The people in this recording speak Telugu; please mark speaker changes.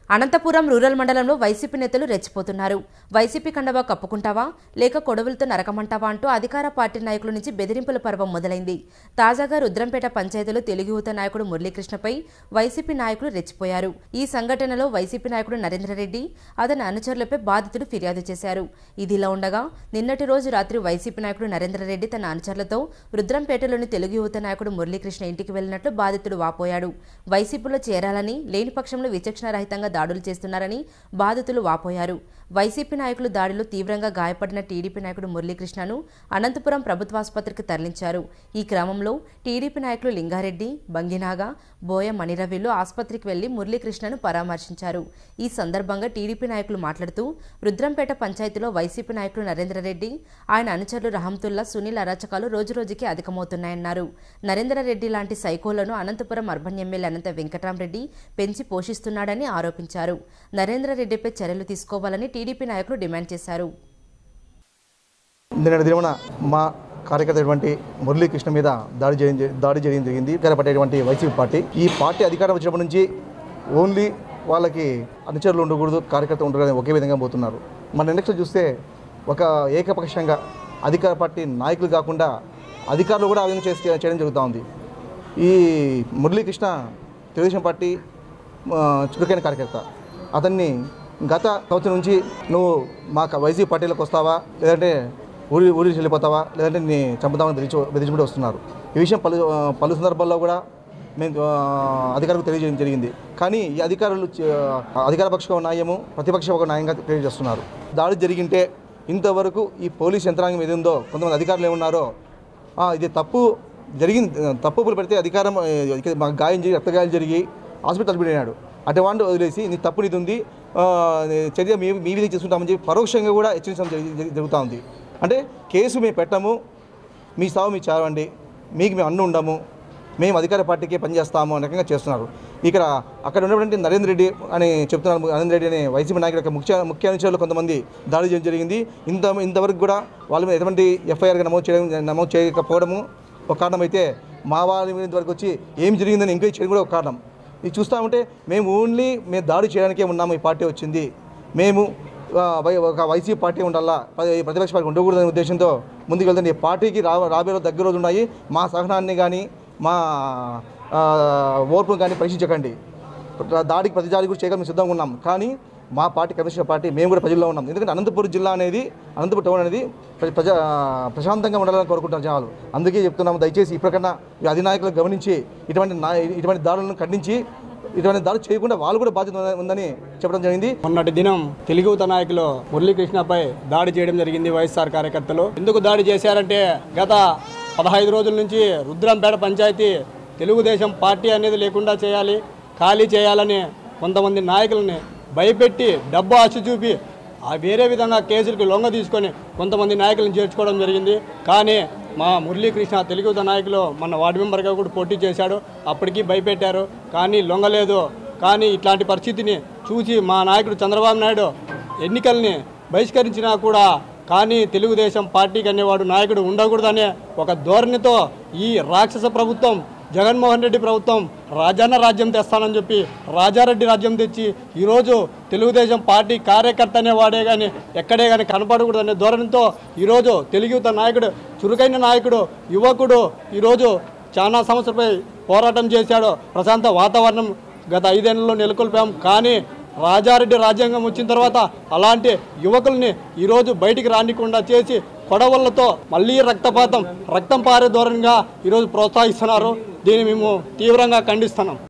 Speaker 1: అనంతపురం రూరల్ మండలంలో వైసీపీ నేతలు రెచ్చిపోతున్నారు వైసీపీ కండవా కప్పుకుంటావా లేక కొడవలతో నరకమంటావా అంటూ అధికార పార్టీ నాయకుల నుంచి బెదిరింపుల పర్వం మొదలైంది తాజాగా రుద్రంపేట పంచాయతీలో తెలుగు యువత నాయకుడు మురళీకృష్ణపై వైసీపీ నాయకులు రెచ్చిపోయారు ఈ సంఘటనలో వైసీపీ నాయకుడు నరేంద్రరెడ్డి అతని అనుచరులపై బాధితుడు ఫిర్యాదు చేశారు ఇదిలా ఉండగా నిన్నటి రోజు రాత్రి వైసీపీ నాయకుడు నరేంద్రరెడ్డి తన అనుచరులతో రుద్రంపేటలోని తెలుగు యువత నాయకుడు మురళీకృష్ణ ఇంటికి వెళ్లినట్లు బాధితుడు వాపోయాడు వైసీపీలో చేరాలని లేని పక్షంలో విచక్షణారహితంగా దాడులు చేస్తున్నారని బాధితులు వాపోయారు వైసీపీ నాయకులు దాడిలో తీవ్రంగా గాయపడిన టీడీపీ నాయకుడు మురళీకృష్ణను అనంతపురం ప్రభుత్వాసుపత్రికి తరలించారు ఈ క్రమంలో టీడీపీ నాయకులు లింగారెడ్డి బంగినాగా బోయ మణిరవిలు ఆసుపత్రికి వెళ్లి మురళీకృష్ణను పరామర్శించారు ఈ సందర్భంగా టీడీపీ నాయకులు మాట్లాడుతూ రుద్రంపేట పంచాయతీలో వైసీపీ నాయకులు నరేంద్రరెడ్డి ఆయన అనుచరులు రహంతుల్లా సునీల్ అరాచకాలు రోజురోజుకి అధికమవుతున్నాయన్నారు నరేంద్రరెడ్డి లాంటి సైకోలను అనంతపురం అర్బన్ ఎమ్మెల్యే అనంత వెంకటరామరెడ్డి పెంచి పోషిస్తున్నాడని ఆరోపించారు నరేంద్రరెడ్డిపై చర్యలు తీసుకోవాలని టీడీపీ నాయకులు డిమాండ్ చేశారు
Speaker 2: నిన్న దినమున మా కార్యకర్త అయినటువంటి మురళీకృష్ణ మీద దాడి జరిగింది దాడి చేయడం జరిగింది పట్టేటువంటి వైసీపీ పార్టీ ఈ పార్టీ అధికారం వచ్చినప్పటి నుంచి ఓన్లీ వాళ్ళకి అనుచరులు ఉండకూడదు కార్యకర్త ఉండకూడదు ఒకే విధంగా పోతున్నారు మన నెక్స్ట్ చూస్తే ఒక ఏకపక్షంగా అధికార పార్టీ నాయకులు కాకుండా అధికారులు కూడా ఆ విధంగా చేసి చేయడం జరుగుతూ ఉంది ఈ మురళీకృష్ణ తెలుగుదేశం పార్టీ ఆ, చురుకైన కార్యకర్త అతన్ని గత సంవత్సరం నుంచి నువ్వు మా క- వైసీపీ పార్టీలోకి వస్తావా లేదంటే ఊరి ఊరికి వెళ్ళిపోతావా లేదంటే నీ చంపుతామని బెదిరించు బెదిరించుకుంటూ వస్తున్నారు ఈ విషయం పలు ఆ, పలు సందర్భాల్లో కూడా మేము ఆ, అధికారులకు తెలియజేయడం జరిగింది కానీ ఈ అధికారులు చ- అధికార పక్ష ఒక న్యాయము ప్రతిపక్ష ఒక న్యాయంగా తెలియజేస్తున్నారు దాడి జరిగింటే ఇంతవరకు ఈ పోలీస్ యంత్రాంగం ఏది ఉందో కొంతమంది అధికారులు ఏమున్నారో ఆ, ఇది తప్పు జరిగింది తప్పులు పెడితే అధికారం ఆ, ఇక మాకు గాయం జరిగి రక్తగాయాలు జరిగి హాస్పిటల్ అడ్మిట్ అటువంటి వదిలేసి నీ తప్పు నీది ఉంది ఆ, చర్య మీ మీ మీద చేసుకుంటామని చెప్పి పరోక్షంగా కూడా హెచ్చరించడం జరి- జరి- జరుగుతూ ఉంది అంటే కేసు మేము పెట్టము మీ సావు మీ చావండి మీకు మేము అన్ను ఉండము మేము అధికార పార్టీకి పనిచేస్తాము అనే రకంగా చేస్తున్నారు ఇక్కడ అక్కడ ఉన్నటువంటి నరేంద్ర రెడ్డి అని చెప్తున్నారు నరేంద్ర రెడ్డి అనే వైసీపీ నాయకుల యొక్క ముఖ్య ముఖ్య అనుచరులు కొంతమంది దాడి చేయడం జరిగింది ఇంత ఇంతవరకు కూడా వాళ్ళ మీద ఎటువంటి ఎఫ్ఐఆర్గా నమోదు చేయడం నమోదు చేయకపోవడము ఒక కారణం అయితే మా వాళ్ళ మీద వరకు వచ్చి ఏం జరిగిందని ఎంక్వైరీ చేయడం కూడా ఒక కారణం ఇది చూస్తూ ఉంటే మేము ఓన్లీ మేము దాడి చేయడానికే ఉన్నాము ఈ పార్టీ వచ్చింది మేము ఆ, వై- ఒక వైసీపీ పార్టీ ఉండాలా ప- ప్రతిపక్ష పార్టీ ఉండకూడదనే ఉద్దేశంతో ముందుకు వెళ్తాను ఈ పార్టీకి రా రాబోయే రోజు దగ్గర రోజు ఉన్నాయి మా సహనాన్ని కానీ మా ఆ, ఓర్పును కానీ పరీక్షించకండి దాడికి ప్రతి దాడి కూడా చేయగలం సిద్ధంగా ఉన్నాం కానీ మా పార్టీ కమ్యూనిస్ట్ పార్టీ మేము కూడా ప్రజల్లో ఉన్నాం ఎందుకంటే అనంతపురం జిల్లా అనేది అనంతపురం టౌన్ అనేది ప్ర- ప్రజా ప్రశాంతంగా ఉండాలని కోరుకుంటారు జనాలు అందుకే చెప్తున్నాము దయచేసి ఇప్పటికన్నా ఈ అధినాయకులు గమనించి ఇటువంటి నా ఇటువంటి దాడులను ఖండించి ఇటువంటి దాడులు చేయకుండా వాళ్ళు కూడా బాధ్యత ఉందని- ఉందని చెప్పడం జరిగింది
Speaker 3: మొన్నటి దినం తెలుగుత నాయకులు మురళీకృష్ణపై దాడి చేయడం జరిగింది వైఎస్ఆర్ కార్యకర్తలు ఎందుకు దాడి చేశారంటే గత పదహైదు రోజుల నుంచి రుద్రంపేట పంచాయతీ తెలుగుదేశం పార్టీ అనేది లేకుండా చేయాలి ఖాళీ చేయాలని కొంతమంది నాయకులని భయపెట్టి డబ్బు ఆశ చూపి ఆ వేరే విధంగా కేసులకు లొంగ తీసుకొని కొంతమంది నాయకులను చేర్చుకోవడం జరిగింది కానీ మా మురళీకృష్ణ తెలుగుత నాయకులు మన వార్డు మెంబర్గా కూడా పోటీ చేశాడు అప్పటికీ భయపెట్టారు కానీ లొంగలేదు కానీ ఇట్లాంటి పరిస్థితిని చూసి మా నాయకుడు చంద్రబాబు నాయుడు ఎన్నికల్ని బహిష్కరించినా కూడా కానీ తెలుగుదేశం పార్టీకి అనేవాడు నాయకుడు ఉండకూడదనే ఒక ధోరణితో ఈ రాక్షస ప్రభుత్వం జగన్మోహన్ రెడ్డి ప్రభుత్వం రాజాన్న రాజ్యం తెస్తానని చెప్పి రాజారెడ్డి రాజ్యం తెచ్చి ఈరోజు తెలుగుదేశం పార్టీ కార్యకర్త అనేవాడే కానీ ఎక్కడే కానీ కనపడకూడదనే ధోరణితో ఈరోజు తెలుగు యువత నాయకుడు చురుకైన నాయకుడు యువకుడు ఈరోజు చాలా సంవత్సరాలపై పోరాటం చేశాడు ప్రశాంత వాతావరణం గత ఐదేళ్లలో నెలకొల్పాం కానీ రాజారెడ్డి రాజ్యాంగం వచ్చిన తర్వాత అలాంటి యువకుల్ని ఈరోజు బయటికి రానికుండా చేసి కొడవళ్లతో మళ్ళీ రక్తపాతం రక్తం పారే ధోరణిగా ఈరోజు ప్రోత్సహిస్తున్నారు దీన్ని మేము తీవ్రంగా ఖండిస్తున్నాం